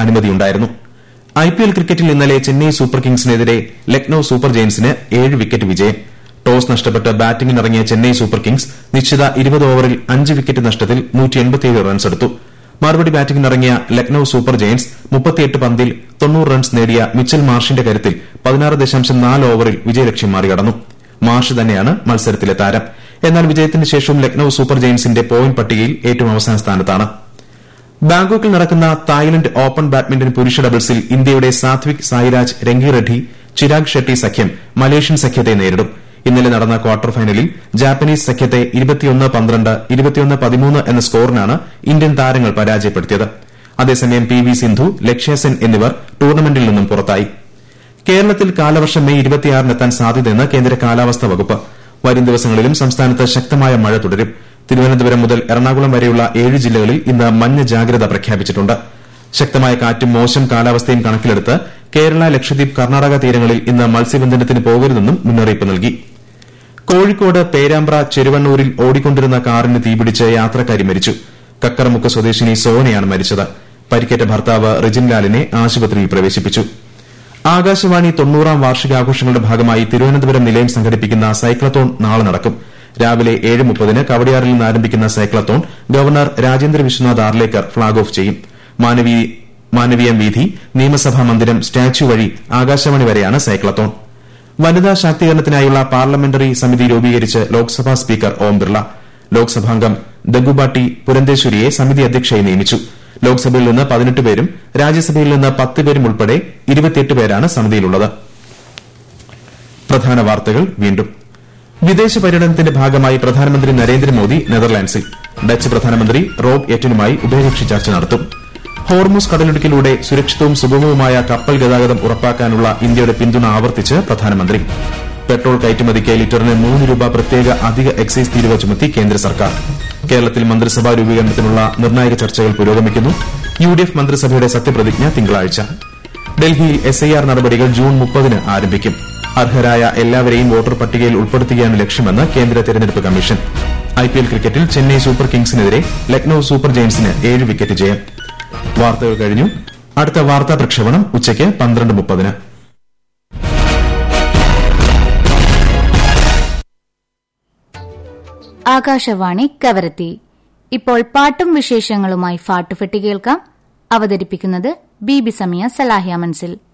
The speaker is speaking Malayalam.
അനുമതിയുണ്ടായിരുന്നു ഐപിഎൽ ക്രിക്കറ്റിൽ ഇന്നലെ ചെന്നൈ സൂപ്പർ കിങ്സിനെതിരെ ലക്നൌ സൂപ്പർ ജയന്റ്സിന് ഏഴ് വിക്കറ്റ് വിജയം ടോസ് നഷ്ടപ്പെട്ട് ബാറ്റിംഗിനിറങ്ങിയ ചെന്നൈ സൂപ്പർ കിങ്സ് നിശ്ചിത ഇരുപത് ഓവറിൽ അഞ്ച് വിക്കറ്റ് നഷ്ടത്തിൽ റൺസെടുത്തു മറുപടി ബാറ്റിംഗിനിറങ്ങിയ ലക്നൌ സൂപ്പർ ജയന്റ്സ് മുപ്പത്തിയെട്ട് പന്തിൽ തൊണ്ണൂറ് റൺസ് നേടിയ മിച്ചൽ മാർഷിന്റെ കരുത്തിൽ പതിനാറ് ദശാംശം നാല് ഓവറിൽ വിജയലക്ഷ്യം മറികടന്നു മാർഷ് തന്നെയാണ് മത്സരത്തിലെ താരം എന്നാൽ വിജയത്തിന് ശേഷവും ലക്നൌ സൂപ്പർ ജയന്റ്സിന്റെ പോയിന്റ് പട്ടികയിൽ ഏറ്റവും അവസാന സ്ഥാനത്താണ് ബാങ്കോക്കിൽ നടക്കുന്ന തായ്ലന്റ് ഓപ്പൺ ബാഡ്മിന്റൺ പുരുഷ ഡബിൾസിൽ ഇന്ത്യയുടെ സാത്വിക് സായിരാജ് രംഗിറെഡ്ഡി ചിരാഗ് ഷെട്ടി സഖ്യം മലേഷ്യൻ സഖ്യത്തെ നേരിടും ഇന്നലെ നടന്ന ക്വാർട്ടർ ഫൈനലിൽ ജാപ്പനീസ് സഖ്യത്തെ എന്ന സ്കോറിനാണ് ഇന്ത്യൻ താരങ്ങൾ പരാജയപ്പെടുത്തിയത് അതേസമയം പി വി സിന്ധു ലക്ഷ്യസെൻ എന്നിവർ ടൂർണമെന്റിൽ നിന്നും പുറത്തായി കേരളത്തിൽ കാലവർഷം മെയ് ഇരുപത്തിയാറിനെത്താൻ സാധ്യതയെന്ന് കേന്ദ്ര കാലാവസ്ഥാ വകുപ്പ് വരും ദിവസങ്ങളിലും സംസ്ഥാനത്ത് ശക്തമായ മഴ തുടരും തിരുവനന്തപുരം മുതൽ എറണാകുളം വരെയുള്ള ഏഴ് ജില്ലകളിൽ ഇന്ന് മഞ്ഞ ജാഗ്രത പ്രഖ്യാപിച്ചിട്ടുണ്ട് ശക്തമായ കാറ്റും മോശം കാലാവസ്ഥയും കണക്കിലെടുത്ത് കേരള ലക്ഷദ്വീപ് കർണാടക തീരങ്ങളിൽ ഇന്ന് മത്സ്യബന്ധനത്തിന് പോകരുതെന്നും മുന്നറിയിപ്പ് നൽകി കോഴിക്കോട് പേരാമ്പ്ര ചെരുവണ്ണൂരിൽ ഓടിക്കൊണ്ടിരുന്ന കാറിന് തീപിടിച്ച് യാത്രക്കാരി മരിച്ചു കക്കറമുക്ക് സ്വദേശിനി സോനയാണ് മരിച്ചത് പരിക്കേറ്റ ഭർത്താവ് റിജിൻലാലിനെ ആശുപത്രിയിൽ പ്രവേശിപ്പിച്ചു ആകാശവാണി തൊണ്ണൂറാം വാർഷികാഘോഷങ്ങളുടെ ഭാഗമായി തിരുവനന്തപുരം നിലയം സംഘടിപ്പിക്കുന്ന സൈക്ലത്തോൺ നാളെ നടക്കും രാവിലെ ഏഴ് മുപ്പതിന് കവടിയാറിൽ നിന്ന് ആരംഭിക്കുന്ന cyclathon governor Rajendra Vishwanath Arlekar flag off ചെയ്യും മാനവീയം വീഥി നിയമസഭാ മന്ദിരം സ്റ്റാച്യു വഴി ആകാശവാണി വരെയാണ് സൈക്ലത്തോൺ വനിതാ ശാക്തീകരണത്തിനായുള്ള പാർലമെന്ററി സമിതി രൂപീകരിച്ച് ലോക്സഭാ സ്പീക്കർ ഓം ബിർള ലോക്സഭാംഗം ദഗുബാട്ടി പുരന്തേശ്വരിയെ സമിതി അധ്യക്ഷയായി നിയമിച്ചു ലോക്സഭയിൽ നിന്ന് പതിനെട്ട് പേരും രാജ്യസഭയിൽ നിന്ന് പത്ത് പേരും ഉൾപ്പെടെ ഇരുപത്തിയെട്ട് പേരാണ് സമിതിയിലുള്ളത് പ്രധാന വാർത്തകൾ വീണ്ടും വിദേശ പര്യടനത്തിന്റെ ഭാഗമായി പ്രധാനമന്ത്രി നരേന്ദ്രമോദി നെതർലാൻഡ്സിൽ ഡച്ച് പ്രധാനമന്ത്രി റോബ് എറ്റനുമായി ഉഭയകക്ഷി ചർച്ച നടത്തും ഹോർമുസ് കടലിടുക്കിലൂടെ സുരക്ഷിതവും സുഗമവുമായ കപ്പൽ ഗതാഗതം ഉറപ്പാക്കാനുള്ള ഇന്ത്യയുടെ പിന്തുണ ആവർത്തിച്ച് പ്രധാനമന്ത്രി പെട്രോൾ കയറ്റുമതിക്ക് ലിറ്ററിന് മൂന്ന് രൂപ പ്രത്യേക അധിക എക്സൈസ് തീരുവ ചുമത്തി കേന്ദ്ര സർക്കാർ കേരളത്തിൽ മന്ത്രിസഭാ രൂപീകരണത്തിനുള്ള നിർണായക ചർച്ചകൾ പുരോഗമിക്കുന്നു യു ഡി എഫ് മന്ത്രിസഭയുടെ സത്യപ്രതിജ്ഞ തിങ്കളാഴ്ച ഡൽഹിയിൽ എസ് ഐ ആർ നടപടികൾ ജൂൺ മുപ്പതിന് ആരംഭിക്കും അർഹരായ എല്ലാവരെയും വോട്ടർ പട്ടികയിൽ ഉൾപ്പെടുത്തുകയാണ് ലക്ഷ്യമെന്ന് കേന്ദ്ര തെരഞ്ഞെടുപ്പ് കമ്മീഷൻ ഐപിഎൽ ക്രിക്കറ്റിൽ ചെന്നൈ സൂപ്പർ കിങ്സിനെതിരെ ലക്നൌ സൂപ്പർ ജയന്റ്സിന് ഏഴ് വിക്കറ്റ് ജയം വാർത്തകൾ കഴിഞ്ഞു അടുത്ത വാർത്താ പ്രക്ഷേപണം ഉച്ചയ്ക്ക് പന്ത്രണ്ട് മുപ്പതിന് ആകാശവാണി കവരത്തി ഇപ്പോൾ പാട്ടും വിശേഷങ്ങളുമായി ഫാട്ടുഫെട്ടി കേൾക്കാം അവതരിപ്പിക്കുന്നത് ബി ബി സമിയ സലാഹിയ മൻസിൽ